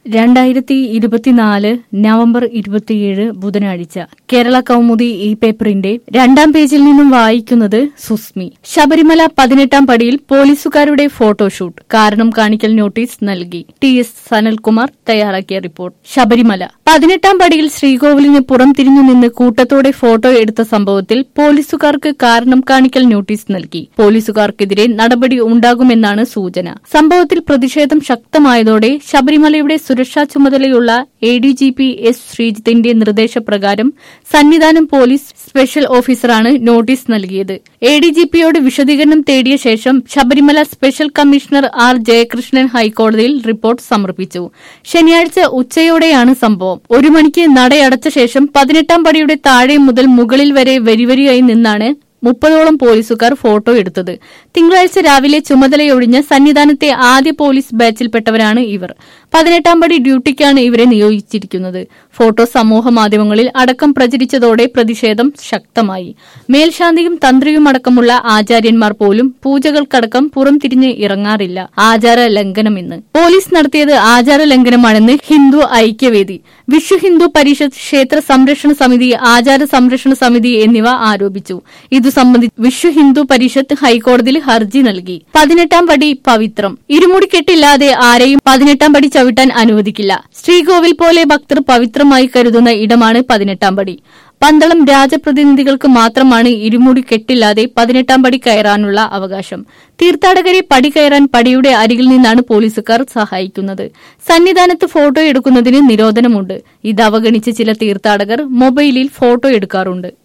രണ്ടായിരത്തി ഇരുപത്തിനാല് നവംബർ ഇരുപത്തിയേഴ് ബുധനാഴ്ച കേരള കൗമുദി ഈ പേപ്പറിന്റെ രണ്ടാം പേജിൽ നിന്നും വായിക്കുന്നത് സുസ്മി ശബരിമല പതിനെട്ടാം പടിയിൽ പോലീസുകാരുടെ ഫോട്ടോഷൂട്ട് കാരണം കാണിക്കൽ നോട്ടീസ് നൽകി ടി എസ് സനൽകുമാർ തയ്യാറാക്കിയ റിപ്പോർട്ട് ശബരിമല പതിനെട്ടാം പടിയിൽ ശ്രീകോവിലിന് പുറം തിരിഞ്ഞു നിന്ന് കൂട്ടത്തോടെ ഫോട്ടോ എടുത്ത സംഭവത്തിൽ പോലീസുകാർക്ക് കാരണം കാണിക്കൽ നോട്ടീസ് നൽകി പോലീസുകാർക്കെതിരെ നടപടി ഉണ്ടാകുമെന്നാണ് സൂചന സംഭവത്തിൽ പ്രതിഷേധം ശക്തമായതോടെ ശബരിമലയുടെ സുരക്ഷാ ചുമതലയുള്ള A D G P S ശ്രീജിത്തിന്റെ നിർദ്ദേശപ്രകാരം സന്നിധാനം പോലീസ് സ്പെഷ്യൽ ഓഫീസറാണ് നോട്ടീസ് നൽകിയത് എ ഡി ജി പിയോട് വിശദീകരണം തേടിയ ശേഷം Sabarimala special commissioner R Jayakrishnan ഹൈക്കോടതിയിൽ റിപ്പോർട്ട് സമർപ്പിച്ചു ശനിയാഴ്ച ഉച്ചയോടെയാണ് സംഭവം ഒരു മണിക്ക് നടയടച്ച ശേഷം പതിനെട്ടാം പടിയുടെ താഴെ മുതൽ മുകളിൽ വരെ വരിവരിയായി നിന്നാണ് മുപ്പതോളം പോലീസുകാർ ഫോട്ടോ എടുത്തത് തിങ്കളാഴ്ച രാവിലെ ചുമതലയൊഴിഞ്ഞ സന്നിധാനത്തെ ആദ്യ പോലീസ് ബാച്ചിൽപ്പെട്ടവരാണ് ഇവർ പതിനെട്ടാം പടി ഡ്യൂട്ടിക്കാണ് ഇവരെ നിയോഗിച്ചിരിക്കുന്നത് ഫോട്ടോ സമൂഹ മാധ്യമങ്ങളിൽ അടക്കം പ്രചരിച്ചതോടെ പ്രതിഷേധം ശക്തമായി മേൽശാന്തിയും തന്ത്രിയും അടക്കമുള്ള ആചാര്യന്മാർ പോലും പൂജകൾക്കടക്കം പുറം തിരിഞ്ഞ് ഇറങ്ങാറില്ല ആചാര ലംഘനമെന്ന് പോലീസ് നടത്തിയത് ആചാര ലംഘനമാണെന്ന് ഹിന്ദു ഐക്യവേദി വിശ്വ ഹിന്ദു പരിഷത്ത് ക്ഷേത്ര സംരക്ഷണ സമിതി ആചാര സംരക്ഷണ സമിതി എന്നിവ ആരോപിച്ചു ഇതു സംബന്ധിച്ച് വിശ്വ ഹിന്ദു പരിഷത്ത് ഹൈക്കോടതിയിൽ ഹർജി നൽകി പതിനെട്ടാം പടി പവിത്രം ഇരുമുടിക്കെട്ടില്ലാതെ ആരെയും പതിനെട്ടാം പടി ചവിട്ടാൻ അനുവദിക്കില്ല ശ്രീകോവിൽ പോലെ ഭക്തർ പവിത്രമായി കരുതുന്ന ഇടമാണ് പതിനെട്ടാം പടി പന്തളം രാജപ്രതിനിധികൾക്ക് മാത്രമാണ് ഇരുമുടി കെട്ടില്ലാതെ പതിനെട്ടാം പടി കയറാനുള്ള അവകാശം തീർത്ഥാടകരെ പടി കയറാൻ പടിയുടെ അരികിൽ നിന്നാണ് പോലീസുകാർ സഹായിക്കുന്നത് സന്നിധാനത്ത് ഫോട്ടോ എടുക്കുന്നതിന് നിരോധനമുണ്ട് ഇത് അവഗണിച്ച് ചില തീർത്ഥാടകർ മൊബൈലിൽ ഫോട്ടോ എടുക്കാറുണ്ട്